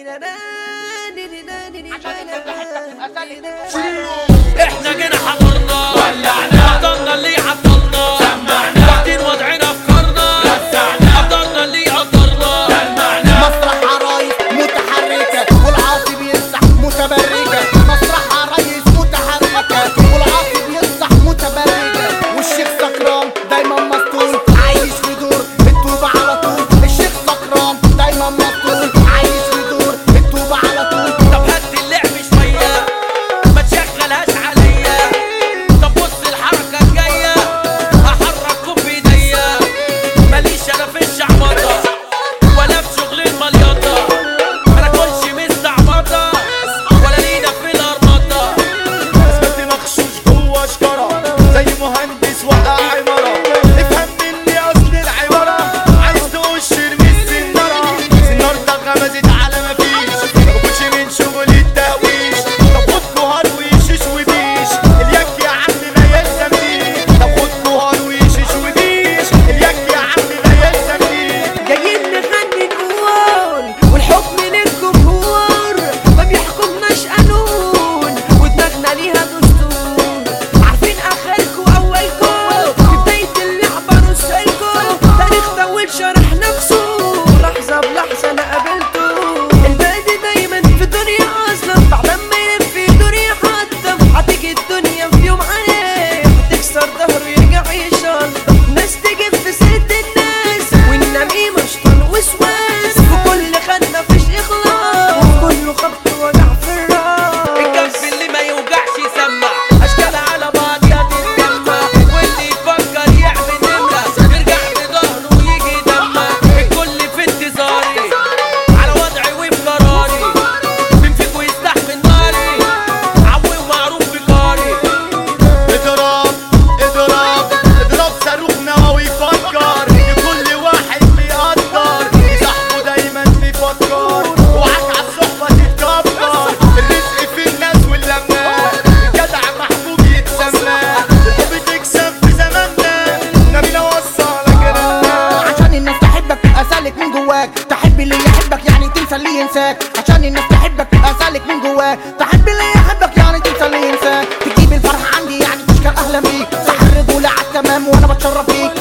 احنا جينا حضرنا ولعنا قدرنا اللي عطلنا سمعنا واخدين وضعنا افكارنا رزعنا قدرنا اللي قدرنا دلعنا مسرح عرايس متحركة والعاصي بيصح متبرجة مسرح عرايس متحركة والعاصي بيصح متبرجة والشيخ سكران دايما مسطول عايش في دور التوبة على طول الشيخ سكران دايما مسطول عايش في دور التوبة على طول طب هدي اللعب شوية ما تشغلهاش عليا طب بص الحركة الجاية هحرككم بايديا ماليش انا في الشعبطة ولا في شغل المليطة ما ناكلش مستعبطة ولا لينا في الارمطة اثبت مغشوش جوه شجره زي مهندس وقع عماره افهم مني اصل العباره عايز تقش ارمي السناره سنارتك غمزت على مفيش مبكونش من شغل التهويش طب خد كهار ويشيش وبيش اليك يا عم ما يلزمنيش طب خد كهار ويشيش وبيش اليك يا عم ما يلزمنيش جايين نغني نقول والحكم للجمهور ما بيحكمناش قانون ودماغنا ليها دستور عارفين اخركم اولكم في بداية اللعبة رسالكم تاريخ طول شرح نفسه لحظة بلحظة انا قابلته البادي دايما في دنيا اصلا بعد ما يلف يدور يحطم هتيجي الدنيا في يوم عليه هتكسر ظهره يرجع يشنطم ناس تجيب في سيرة الناس والنميم شطان وسواس في كل خدنا فيش اخلاص وفي كله خبط وجع في الراس الكف اللي ما يوجعش يسمع اشكال على بعضيها تتجمع واللي يفكر يعمل نمرة يرجع بظهره ويجي دمع الكل في انتظاري على وضعي وفي قراري مين فيكم يستحمل ناري عوي ومعروف بجاري اضرب اضرب اضرب صاروخ نووي يفكر لكل واحد بيقدر صاحبه دايما بيفكر وعاك على الصحبة تتكبر الرزق في الناس واللمة الجدع محبوب يتسمى الحب تكسب في زماننا نبينا وصلك رنا عشان الناس تحبك تبقى سالك من جواك تحب اللي يحبك يعني تنسى اللي ينساك عشان الناس تحبك تبقى سالك من جواك تحب اللي يحبك يعني تنسى اللي ينساك تجيب الفرحة عندي يعني تشكر اهلا بيك صح الرجولة عالتمام وانا بتشرف بيك